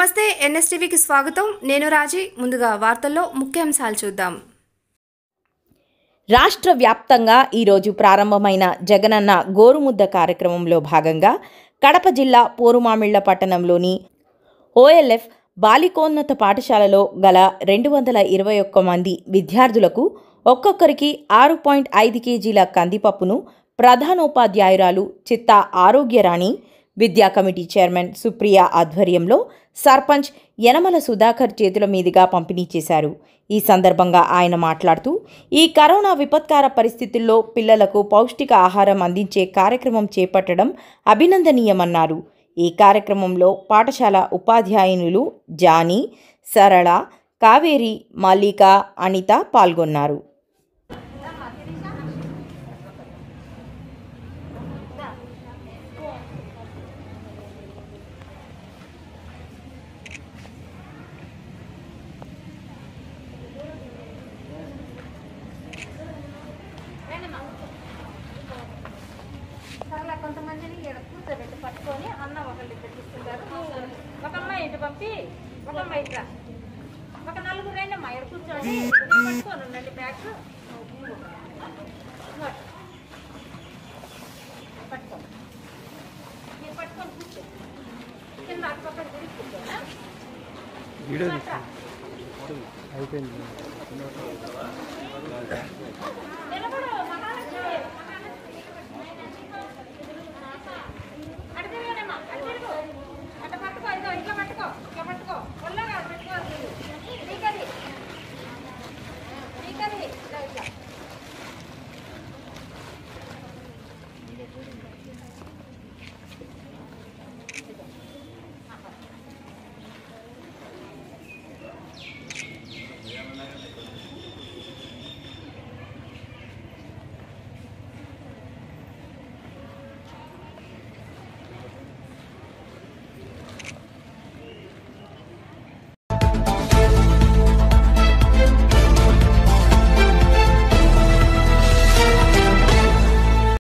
నమస్తే ఎన్ఎస్టీవీకి స్వాగతం నేను రాజీ ముందుగా వార్తల్లో ముఖ్యాంశాలు చూద్దాం రాష్ట్ర వ్యాప్తంగా ఈరోజు ప్రారంభమైన జగనన్న గోరుముద్ద కార్యక్రమంలో భాగంగా కడప జిల్లా పోరుమామిళ్ల పట్టణంలోని ఓఎల్ఎఫ్ బాలికోన్నత పాఠశాలలో గల రెండు వందల ఇరవై ఒక్క మంది విద్యార్థులకు ఒక్కొక్కరికి ఆరు పాయింట్ ఐదు కేజీల కందిపప్పును ప్రధానోపాధ్యాయురాలు చిత్తా ఆరోగ్యరాణి విద్యా కమిటీ చైర్మన్ సుప్రియ ఆధ్వర్యంలో సర్పంచ్ యనమల సుధాకర్ చేతుల మీదుగా పంపిణీ చేశారు ఈ సందర్భంగా ఆయన మాట్లాడుతూ ఈ కరోనా విపత్కార పరిస్థితుల్లో పిల్లలకు పౌష్టిక ఆహారం అందించే కార్యక్రమం చేపట్టడం అభినందనీయమన్నారు ఈ కార్యక్రమంలో పాఠశాల ఉపాధ్యాయునులు జానీ సరళ కావేరి మల్లిక అనిత పాల్గొన్నారు సర్లే కొంతమందిని ఇక్కడ కూర్చోబెట్టి పట్టుకొని అన్న ఒకళ్ళు ఇద్దరు తీసుకుంటారు ఒక అమ్మాయి ఇటు పంపి ఒక అమ్మాయి ఇట్లా ఒక నలుగురు రండి అమ్మా ఇక్కడ కూర్చోండి పట్టుకొని ఉండండి బ్యాగ్స్ పట్టుకోండి మీరు పట్టుకొని కూర్చో కింద అటు పక్కన తిరిగి కూర్చోనా? అట్లా.